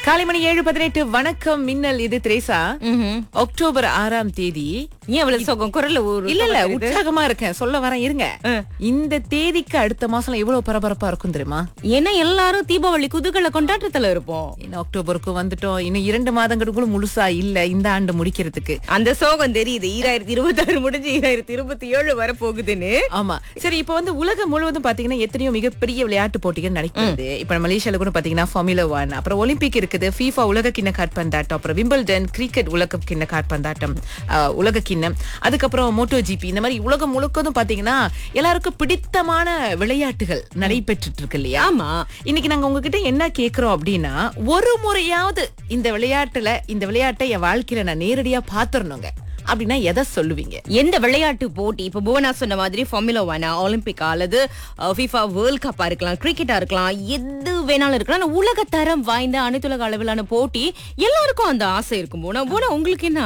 காலை மணி ஏழு பதினெட்டு வணக்கம் மின்னல் இது திரேசா ம்ஹும். அக்டோபர் ஆறாம் தேதி ஏன் அவ்வளவு சோகம் குரல்ல ஒரு இல்ல இல்ல சோகம் தெரியுது? உற்சாகமா இருக்கேன் சொல்ல வரேன் இருங்க ஆ. இந்த தேதிக்கு அடுத்த மாசம் எவ்வளவு பரபரப்பா இருக்கும் தெரியுமா ஏன்னா எல்லாரும் தீபாவளி குதூகல கொண்டாட்டத்துல இருப்போம் இன்னும் அக்டோபருக்கு வந்துட்டோம் இன்னும் இரண்டு மாதங்களுக்குள்ள முழுசா இல்ல இந்த ஆண்டு முடிக்கிறதுக்கு அந்த சோகம் தெரியுது ஈராயிரத்தி இருபத்தி ஆறு முடிஞ்சு ஈராயிரத்தி இருபத்தி ஏழு வர போகுதுன்னு ஆமா சரி இப்ப வந்து உலகம் முழுவதும் பாத்தீங்கன்னா எத்தனையோ மிகப்பெரிய விளையாட்டு போட்டிகள் நடக்கிறது இப்ப மலேசியால கூட பாத்தீங்கன்னா ஃபார்முலா ஒன் அப்புறம் ஒலிம்பிக் இருக்குது ஃபீஃபா உலக கிண்ண காற்பந்தாட்டம் அப்புறம் விம்பிள்டன் கிரிக்கெட் உலக கிண்ண காற்பந்தாட்டம் ஆஹ், உலக கிண்ணம் அதுக்கப்புறம் மோட்டோ ஜிபி இந்த மாதிரி உலகம் முழுக்கதும் பாத்தீங்கன்னா எல்லாருக்கும் பிடித்தமான விளையாட்டுகள் நடைபெற்றுட்டு இருக்கு இல்லையா ஆமா இன்னைக்கு நாங்க உங்ககிட்ட என்ன கேக்குறோம் அப்படின்னா ஒரு முறையாவது இந்த விளையாட்டுல இந்த விளையாட்டை என் வாழ்க்கையில நான் நேரடியா பாத்துறணுங்க அப்படின்னா எதை சொல்லுவீங்க எந்த விளையாட்டு போட்டி இப்ப புவனா சொன்ன மாதிரி ஃபார்முலா ஒன் ஒலிம்பிக்கா அல்லது ஃபிஃபா வேர்ல்ட் கப்பா இருக்கலாம் கிரிக்கெட்டா இருக்கலாம் எது வேணாலும் இருக்கலாம் ஆனா உலக தரம் வாய்ந்த அனைத்துலக அளவிலான போட்டி எல்லாருக்கும் அந்த ஆசை இருக்கும் போனா போனா உங்களுக்கு என்ன